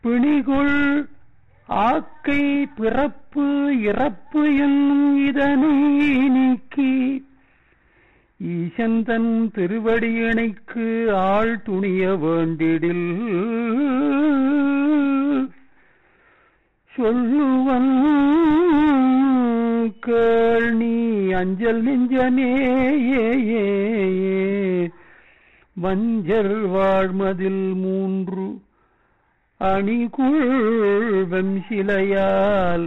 பிணிகுள் ஆக்கை பிறப்பு இறப்பு என்னும் இதனை நீக்கி ஈசந்தன் திருவடியிணைக்கு ஆள் துணிய வேண்டிடில் சொல்லுவன் கேள் நீ அஞ்சல் நெஞ்சனே ஏ, ஏ, ஏ. வஞ்சர் வாழ்மதில் மூன்று அணிகுள் வெம்சிலையால்